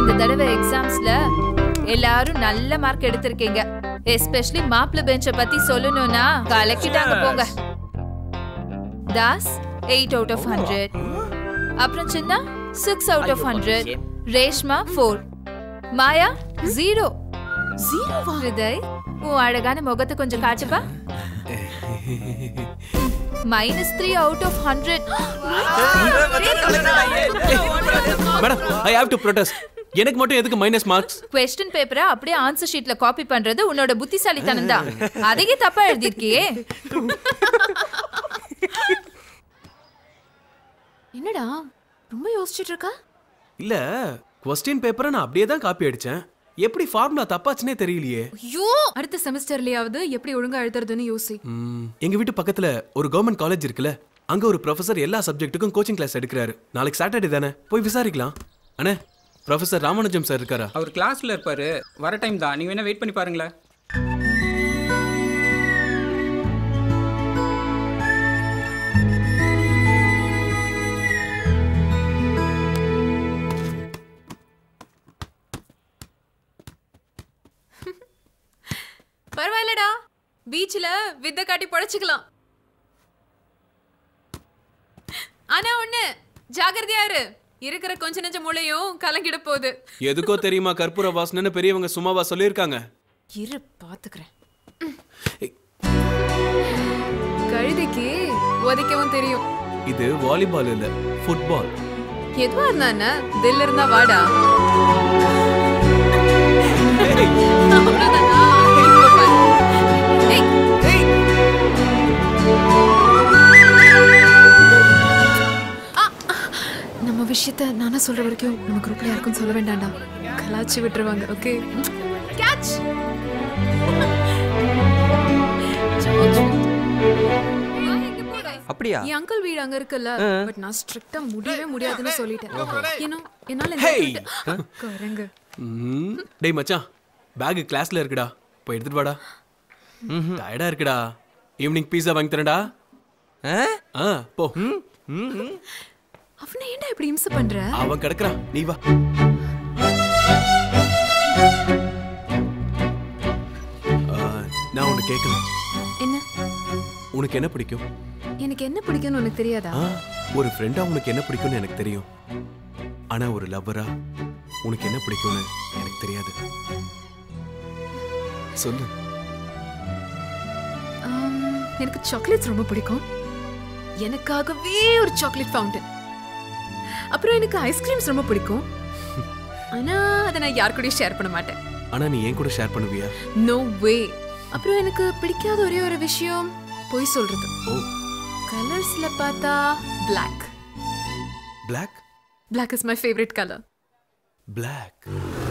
இந்த தடவை எக்ஸாம்ஸ்ல எல்லாரும் நல்ல மார்க் எடுத்திருக்கீங்க எஸ்பெஷலி மாப்பிள பெஞ்ச பத்தி சொல்லணும்னா கலக்கிட்டாங்க போங்க Das eight out of hundred அப்புறம் சின்ன six out of hundred Reshma four Maya zero ஜீரோவா ஹிருதய் உன் அழகான முகத்தை கொஞ்சம் காட்டுப்பா minus three out of hundred madam I have to protest எனக்கு மட்டும் எதுக்கு மைனஸ் மார்க்ஸ் கொஸ்டின் பேப்பரை அப்படியே ஆன்சர் ஷீட்ல காப்பி பண்றது உன்னோட புத்திசாலித்தனம் தான் அதையே தப்பா எழுதிருக்கியே என்னடா ரொம்ப யோசிச்சுட்டு இருக்கா இல்ல கொஸ்டின் பேப்பரை நான் அப்படியே தான் காப்பி அடிச்சேன் எப்படி ஃபார்முலா தப்பாச்சுனே தெரியலையே ஐயோ அடுத்த செமஸ்டர்லயாவது எப்படி ஒழுங்கா எழுதுறதுன்னு யோசி ம், எங்க வீட்டு பக்கத்துல ஒரு கவர்மெண்ட் காலேஜ் இருக்குல்ல அங்க ஒரு ப்ரொஃபசர் எல்லா சப்ஜெக்ட்டுக்கும் கோச்சிங் கிளாஸ் எடுக்கிறாரு நாளைக்கு சாட்டர்டே தானே போய் விசாரிக்கலாம் அண்ணே ப்ரொஃபசர் ராமானுஜம் சார் இருக்காரா அவர் கிளாஸ்ல இருப்பாரு வர டைம் தான் நீங்க வேணா வெயிட் பண்ணி பாருங்களேன் பரவாயில்லடா பீச்ல வித்த காட்டி பொழைச்சுக்கலாம் ஆனா ஒண்ணு ஜாகிரதையா இரு இருக்கிற கொஞ்ச நெஞ்ச மூளையும் கலங்கிட போகுது எதுக்கோ தெரியுமா கற்பூர வாசனைன்னு பெரியவங்க சும்மாவா சொல்லியிருக்காங்க இரு பாத்துக்கிறேன் கழுதைக்கு உதைக்கவும் தெரியும் இது வாலிபால் இல்ல ஃபுட்பால் எதுவா இருந்தா என்ன தில் இருந்தா வாடா அவ்வளவுதானா? இப்ப பாரு. ஏய். ஆ, ஆ. நம்ம விஷயத்த நானா சொல்ற வரைக்கும் நம்ம குரூப்ல யாருக்கும் சொல்ல வேண்டாம்டா கலாச்சி விட்டுருவாங்க ஓகே கேட்ச் அப்படியா என் அங்கிள் வீடு அங்க இருக்குல்ல பட் நான் ஸ்ட்ரிக்ட்டா முடியவே முடியாதுன்னு சொல்லிட்டேன் ஏன்னா என்னால Hey! குரங்கு ம், டேய் மச்சான் பேக் கிளாஸ்ல இருக்குடா போய் எடுத்துட்டு வாடா டயர்டா இருக்குடா ஈவினிங் பீஸா வாங்கி தரேன்டா ஆ போ அவனை ஏன்டா இப்படி இம்சை பண்ற அவன் கிடக்குறான் நீ வா ஆ, நான் உன்னை கேட்கணும் என்ன உனக்கு என்ன பிடிக்கும் எனக்கு என்ன பிடிக்கும்னு உனக்கு தெரியாதா ஆ, ஒரு ஃப்ரெண்டா உனக்கு என்ன பிடிக்கும்னு எனக்கு தெரியும் ஆனா ஒரு லவ்வரா உனக்கு என்ன பிடிக்கும்னு எனக்கு தெரியாது சொல்லு ஆம், எனக்கு சாக்லேட்ஸ் ரொம்ப பிடிக்கும் எனக்காகவே ஒரு சாக்லேட் ஃபவுண்டன் அப்புறம் எனக்கு ஐஸ்கிரீம்ஸ் ரொம்ப பிடிக்கும் ஆனா அதை நான் யார் கூடயும் ஷேர் பண்ண மாட்டேன் ஆனா நீ என் கூட ஷேர் பண்ணுவியா நோ வே அப்புறம் எனக்கு பிடிக்காத ஒரே ஒரு விஷயம் பொய் சொல்றது ஓ கலர்ஸ்ல பார்த்தா Black black Black is my favourite colour black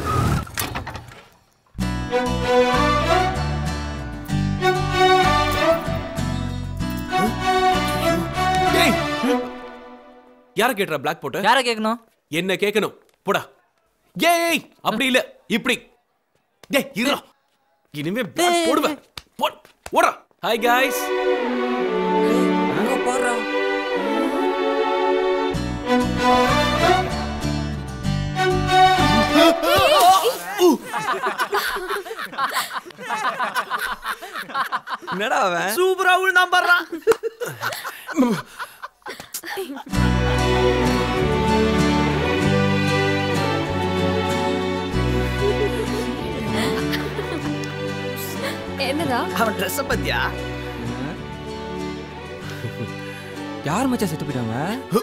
யார கேட்றா பிளாக் போட்ட யார கேட்கணும் என்ன கேட்கணும் போடா ஏய் அப்படி இல்ல இப்படி டேய் இருடா இனிமே black போடுவேன் போ ஓடா ஹாய் காய்ஸ் அங்க போடுறா என்னடா அவன் சூப்பரா விழுந்தான் பாடுறான் என்னடா அவன் ட்ரெஸ் பத்தியா யார் மச்சான் செத்து போயிட்டாங்க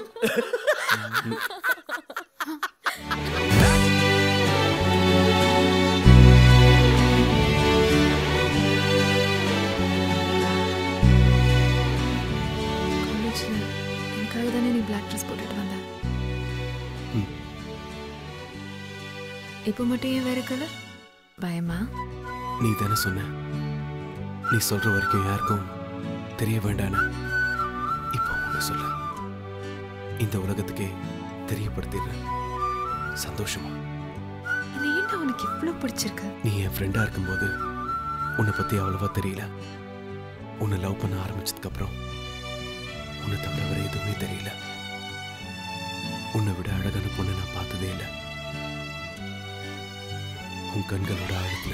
காலேஜ்ல எனக்காக தானே நீ Black ட்ரெஸ் போட்டுட்டு வந்த இப்போ மட்டும் ஏன் வேற கலர் பயமா நீ தானே சொன்ன நீ சொல்ற வரைக்கும் யாருக்கும் தெரிய வேண்டான்னு இப்போ உன்னை சொல்ல இந்த உலகத்துக்கே தெரியப்படுத்திடுறேன் சந்தோஷமா என்ன ஏன்டா உனக்கு இவ்ளோ பிடிச்சிருக்கு நீ என் ஃப்ரெண்டா இருக்கும்போது உன்னை பத்தி அவ்வளவா தெரியல உன்னை லவ் பண்ண ஆரம்பிச்சதுக்கு அப்புறம் உன்னை தவிர வேற எதுவுமே தெரியல உன்னை விட அழகான பொண்ணை நான் பார்த்ததே இல்லை கண்களோட ஆழத்துல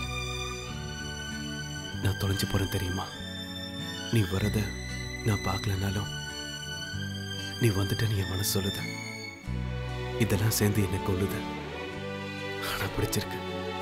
நான் தொலைஞ்சு போறேன் தெரியுமா நீ வரத நான் பார்க்கலனாலும் நீ வந்துட்டேன்னு என் மனசு சொல்லுது இதெல்லாம் சேர்ந்து என்னை கொள்ளுது ஆனா பிடிச்சிருக்கு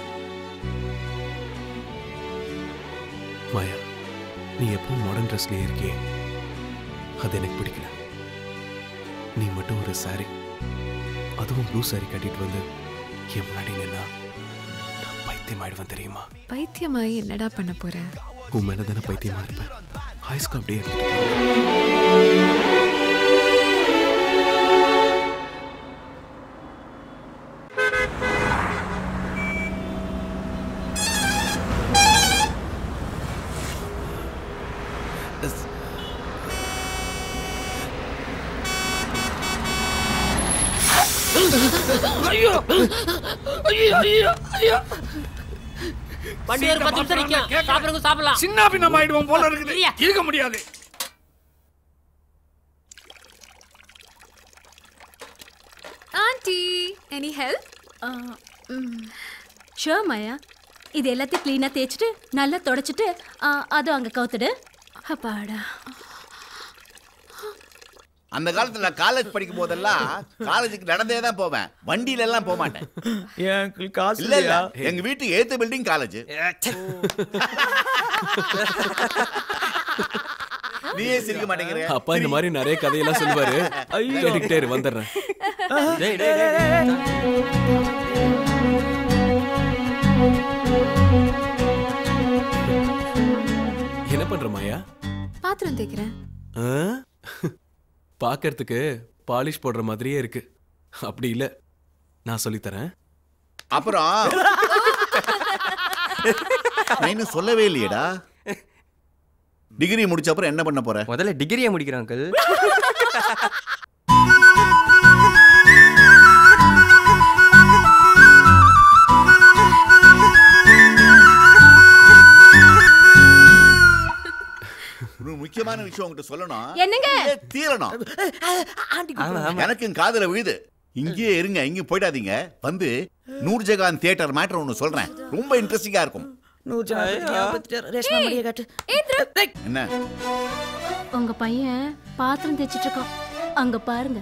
மாயா நீ எப்பவும் மாடர்ன் ட்ரெஸ்லயே இருக்கியே அது எனக்கு பிடிக்கல நீ மட்டும் ஒரு saree அதுவும் ப்ளூ saree கட்டிட்டு வந்து என் முன்னாடி நின்னா நான் பைத்தியம் ஆயிடுவேன் தெரியுமா பைத்தியமாயி என்னடா பண்ண போற உன் மேல தானே பைத்தியமா இருப்பேன் ஹைஸ்க்கு அப்படியே இருந்துட்டு போறேன். வண்டி ஒரு பத்து நிமிஷம் நிற்கும் சாப்பிடுங்க சாப்பிடலாம் சின்ன பின்னம் ஆயிடுவோம் போல இருக்குது இருக்க முடியாது aunty any help sure Maya இது எல்லாத்தையும் க்ளீனாக தேய்ச்சிட்டு நல்லா தொடச்சிட்டு ஆ, அதுவும் அங்கே கவுத்துடு அப்பாடா அந்த காலத்துல நான் காலேஜ் படிக்கும் போதெல்லாம் காலேஜுக்கு நடந்தே தான் போவேன் வண்டியில எல்லாம் போக மாட்டேன் ஏன் அங்கிள் காசு இல்ல இல்ல எங்க வீட்டுக்கு ஏத்த பில்டிங் காலேஜ் நீயே சிரிக்க மாட்டேங்கிற அப்பா இந்த மாதிரி நிறைய கதையெல்லாம் சொல்லுவாரு கேட்டுக்கிட்டே இரு வந்துடுறேன் டேய் டேய் டேய் என்ன பண்ற மாயா பாத்திரம் தேய்க்கிறேன் ஆ? பார்க்கறதுக்கு பாலிஷ் போடுற மாதிரியே இருக்கு அப்படி இல்ல நான் சொல்லித்தரேன் அப்புறம் நான் இன்னும் சொல்லவே இல்லையேடா டிகிரி முடிச்ச அப்புறம் என்ன பண்ண போற முதல்ல டிகிரியை முடிக்கிறேன் அங்கிள் ஒரு முக்கியமான விஷயம் உங்ககிட்ட சொல்லணும் என்னங்க? இங்கே தீரணும் ஆமா ஆமா எனக்கு காதுல விழுது இங்கேயே இருங்க இங்கேயும் போயிடாதீங்க வந்து நூர்ஜகான் தியேட்டர் மேட்டர் ஒன்று சொல்றேன் ரொம்ப இன்ட்ரெஸ்டிங்கா இருக்கும் என்ன உங்க பையன் பாத்திரம் தேய்ச்சிட்டு இருக்கான் அங்க பாருங்க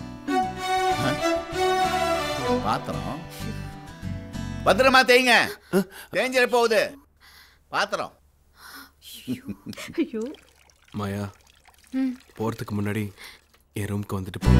பாத்திரம் பத்திரமா தேய்ங்க தேஞ்சிட போகுது பாத்திரம் ஐயோ மாயா போறதுக்கு முன்னாடி என் ரூம்க்கு வந்துட்டு போ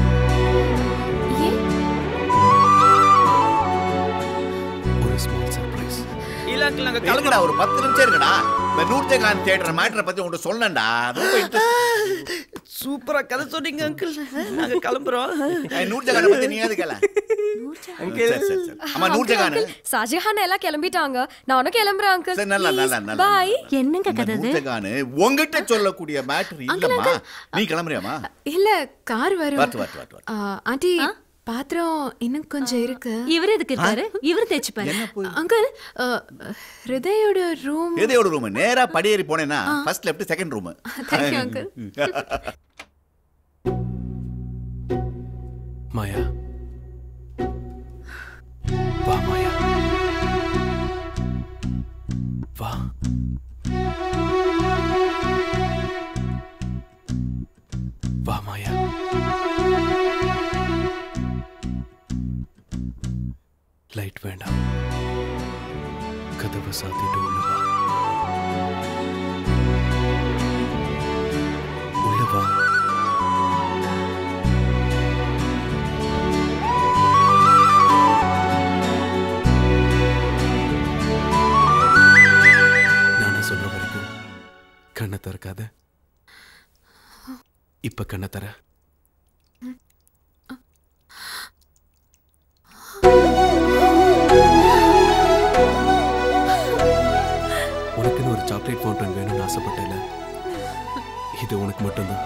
ஒரு ஸ்மால் சர்ப்ரைஸ் இல்ல அங்கிள் நாங்க இருக்கடா ஒரு பத்து நிமிஷம் இருக்கடா இந்த நூர்ஜகான் தியேட்டர் மேட்டரை பத்தி உங்கள்கிட்ட சொல்லணும்டா ரொம்ப இன்ட்ரெஸ்ட் சூப்பரா கதை சொன்னீங்க அங்கிள் நாங்க கிளம்புறோம் நூர்ஜகானை பத்தி நீ எது கேள அங்கிள் சரி சரி சரி ஆமா நூர்ஜகான் ஷாஜஹான் எல்லாம் கிளம்பிட்டாங்க நானும் கிளம்புறேன் அங்கிள் சரி நல்லா நல்லா நல்லா பாய் என்னங்க இந்த கதை இது நூர்ஜகான் உங்ககிட்ட சொல்லக்கூடிய மேட்டர் இல்லம்மா நீ கிளம்புறியாமா இல்ல கார் வரும் வாட்டு வாட்டு வாட்டு வாட்டு ஆ, ஆண்டி பாத்திரம் இன்னும் கொஞ்சம் இருக்கு இவர் எதுக்கு இருக்காரு இவர் தேய்ச்சிப்பாரு அங்கிள் ஆ, ஹிருதயோட ரூம் எதையோட ரூம் நேரா படியேறி போனேன்னா first left second room thank you uncle Maya வா மாயா வா வா மாயா லைட் வேண்டாம் கதவை சாத்திட்டு உள்ள வா உள்ள வா நானா சொல்ற வரைக்கும் கண்ணை திறக்காத இப்ப கண்ணை தர உனக்குன்னு ஒரு சாக்லேட் ஃபவுண்டன் வேணும்னு ஆசைப்பட்டேல இது உனக்கு மட்டும்தான்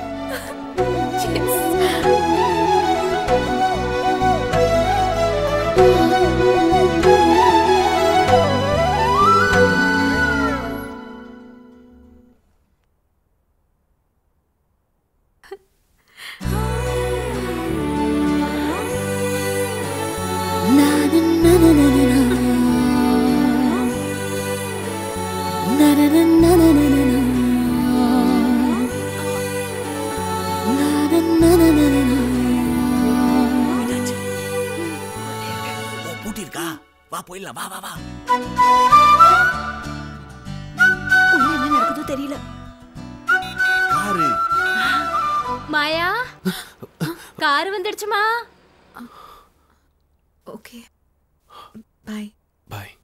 போயிடலாம் வா வா வா உள்ள என்ன நடக்குதோ தெரியல காரு மாயா கார் வந்துடுச்சுமா ஓகே பாய் பாய்